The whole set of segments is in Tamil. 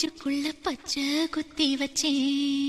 நெஞ்சுக்குள்ள பச்சை குத்தி வச்சேன்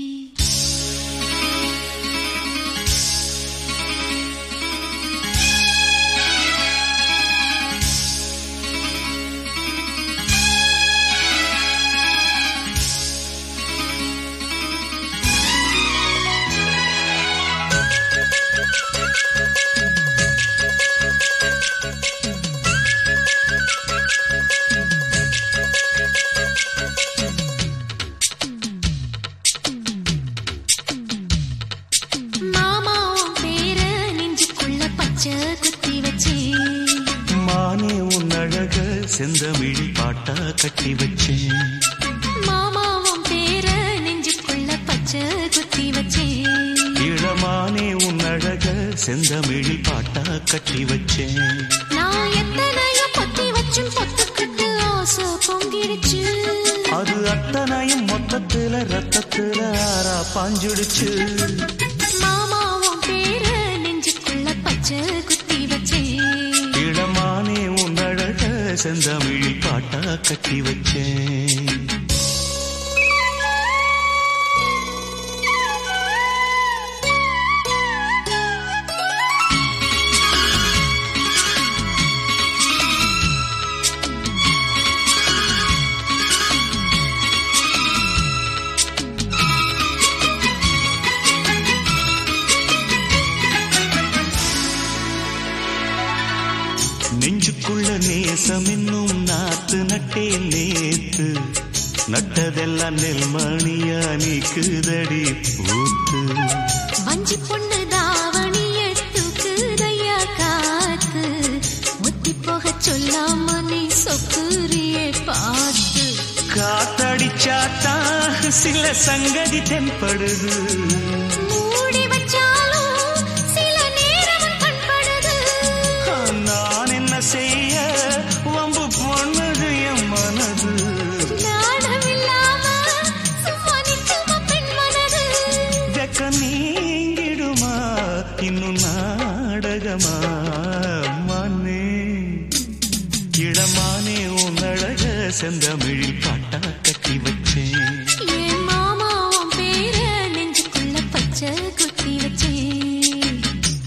மாமா உன் பேர நெஞ்சுக்குள்ள பச்சை குத்தி வச்சேன் மானே உன் அழக செந்தமிழி பாட்டா கட்டி வச்சேன் மாமா உன் பேர நெஞ்சுக்குள்ள பச்சை குத்தி வச்சேன் இளமானே உன் அழக செந்தமிழி பாட்டா கட்டி வச்சேன் நான் எத்தனையோ பத்தி வச்சும் பொத்துக்கிட்டு ஆசை பொங்கிடுச்சு அது அத்தனையும் மொத்தத்துல ரத்தத்துல ஆறா பாஞ்சுடுச்சு மாமா உன் பேர நெஞ்சுக்குள்ள பச்சை குத்தி வச்சேன் இளமானே உன் அழக செந்தமிழி பாட்டா கட்டி வச்சேன் நெஞ்சுக்குள்ள நேசம் என்னும் நாத்து நட்டே நேத்து நட்டதெல்லாம் நெல்மணியா நீக்குதடி பூத்து வஞ்சி பொண்ணு தாவணிய தூக்குதையா காத்து முத்தி போக சொல்லாம நீ சொக்குரியே பார்த்து காத்தடிச்சாத்தா சில சங்கதி தென்படுது மூடி வச்சாலும் சில நேரம் கண்படுது நான் என்ன செய்ய வம்பு பொண்ணுது என் மனது நாணமில்லாம சும்மா நிற்குமா பெண் மனது வெக்க நீங்கிடுமா இன்னும் நாடகமா மன்னே இளமானே உன் அழக செந்தமிழில் பாட்டா கட்டி வச்சேன் என் மாமா உன் பேர நெஞ்சுக்குள்ள பச்சை குத்தி வச்சேன்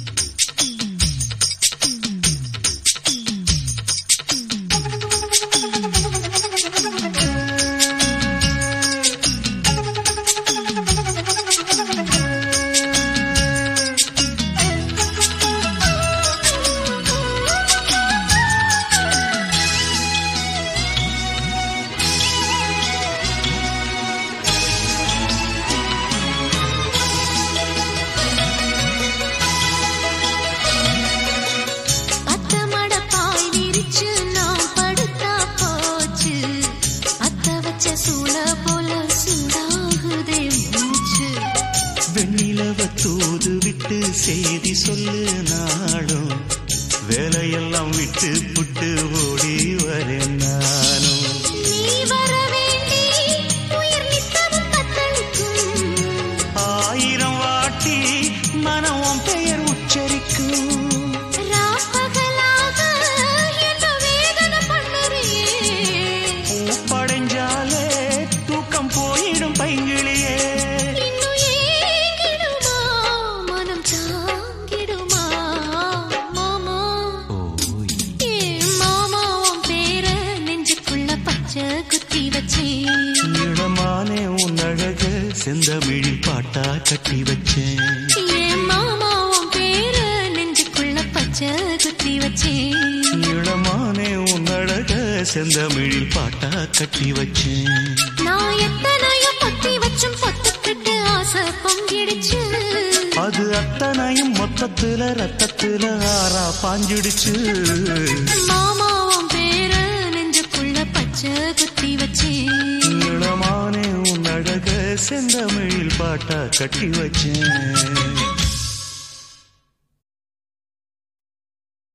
பத்த மட பாய் விரிச்சு நான் படுத்தா போச்சு அத்த வச்ச சூள போல சூடாகுதே மூச்சு வெண்ணிலவ தூது விட்டு செய்தி சொல்லு நாளும் வேலையெல்லாம் விட்டு புட்டு ஓடி வரேன் நானும் நீ வர வேண்டி உயிர் நித்தமும் தத்தளிக்கும் ஆயிரம் வாட்டி மனம் உன் பெயர் உச்சரிக்கும் ராப்பகலாக என்ன வேதனை பண்ணுறியே பூப்படைஞ்சாலே தூக்கம் போயிடும் பைங்கிளியே இன்னும் ஏங்கிடுமா மனம் தாங்கிடுமா மாமா ஏ மாமா உன் பேர நெஞ்சுக்குள்ள பச்சை குத்தி வச்சேன் இளமானே உன் அழக செந்தமிழில் பாட்டா கட்டி வச்சேன் ஏ மாமா உன் பேர நெஞ்சுக்குள்ள பச்சை குத்தி வச்சேன் இளமானே உன் அழக செந்தமிழில் பாட்டா கட்டி வச்சேன் நான் எத்தனையோ பத்தி வச்சும் பொத்துக்கிட்டு ஆசை பொங்கிடுச்சு அது அத்தனையும் மொத்தத்துல ரத்தத்துல ஆறா பாஞ்சிடுச்சு மாமா உன் பேர நெஞ்சுக்குள்ள பச்சை குத்தி வச்சேன் இளமானே உன் அழக செந்தமிழில் பாட்டா கட்டி வச்சேன்